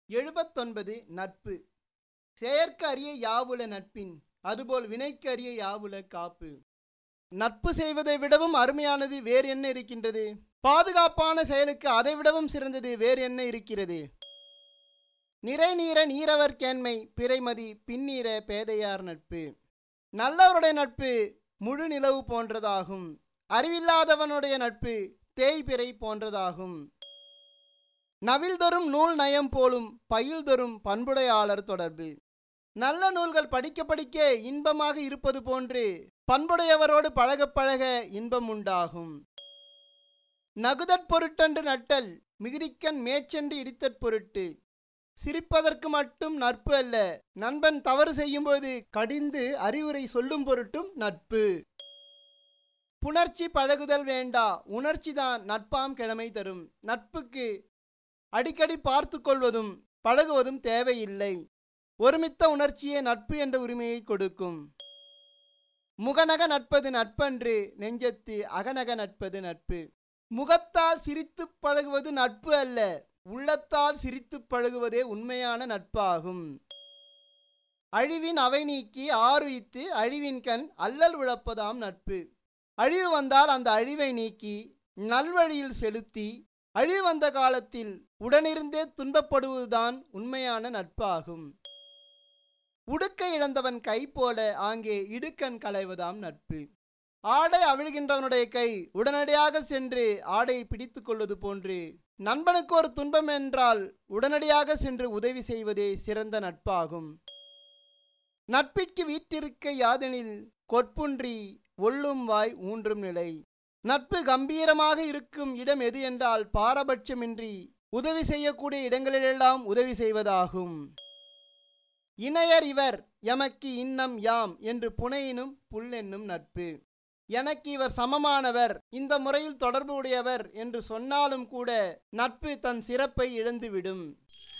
எழுபத்தொன்பது நட்பு செயற்கு அறிய யாவுல நட்பின் அதுபோல் வினைக்கு அறிய யாவுல காப்பு நட்பு செய்வதை விடவும் அருமையானது வேறு என்ன இருக்கின்றது பாதுகாப்பான செயலுக்கு அதை விடவும் சிறந்தது வேறு என்ன இருக்கிறது நிறை நீர நீரவர் கேண்மை பிறைமதி பின்னீர பேதையார் நட்பு நல்லவருடைய நட்பு முழு நிலவு போன்றதாகும் அறிவில்லாதவனுடைய நட்பு தேய்பிறை போன்றதாகும் நவில்தொரும் நூல் நயம் போலும் பயில்தொரும் பண்புடையாளர் தொடர்பு நல்ல நூல்கள் படிக்க படிக்க இன்பமாக இருப்பது போன்று பண்புடையவரோடு பழக பழக இன்பம் உண்டாகும் நகுதற் பொருட்டன்று நட்டல் மிகுதிக்கண் மேற்சென்று இடித்தற் பொருட்டு சிரிப்பதற்கு மட்டும் நட்பு அல்ல நண்பன் தவறு செய்யும்போது கடிந்து அறிவுரை சொல்லும் பொருட்டும் நட்பு புணர்ச்சி பழகுதல் வேண்டா உணர்ச்சிதான் நட்பாம் கிழமை தரும் நட்புக்கு அடிக்கடி பார்த்து கொள்வதும் பழகுவதும் தேவையில்லை ஒருமித்த உணர்ச்சியே நட்பு என்ற உரிமையை கொடுக்கும் முகநக நட்பது நட்பன்று நெஞ்சத்து அகநக நட்பது நட்பு முகத்தால் சிரித்துப் பழகுவது நட்பு அல்ல உள்ளத்தால் சிரித்துப் பழகுவதே உண்மையான நட்பாகும் அழிவின் அவை நீக்கி ஆறுவித்து அழிவின் கண் அல்லல் உழப்பதாம் நட்பு அழிவு வந்தால் அந்த அழிவை நீக்கி நல்வழியில் செலுத்தி அழிவு வந்த காலத்தில் உடனிருந்தே துன்பப்படுவதுதான் உண்மையான நட்பாகும் உடுக்க இழந்தவன் கை போல ஆங்கே இடுக்கண் களைவதாம் நட்பு ஆடை அவிழ்கின்றவனுடைய கை உடனடியாக சென்று ஆடை பிடித்து கொள்வது போன்று நண்பனுக்கு ஒரு துன்பம் என்றால் உடனடியாக சென்று உதவி செய்வதே சிறந்த நட்பாகும் நட்பிற்கு வீட்டிருக்க யாதெனில் கொற்புன்றி ஒள்ளும் வாய் ஊன்றும் நிலை நட்பு கம்பீரமாக இருக்கும் இடம் எது என்றால் பாரபட்சமின்றி உதவி செய்யக்கூடிய இடங்களிலெல்லாம் உதவி செய்வதாகும் இணையர் இவர் எமக்கு இன்னம் யாம் என்று புனையினும் புல்லென்னும் நட்பு எனக்கு இவர் சமமானவர் இந்த முறையில் தொடர்பு உடையவர் என்று சொன்னாலும் கூட நட்பு தன் சிறப்பை இழந்துவிடும்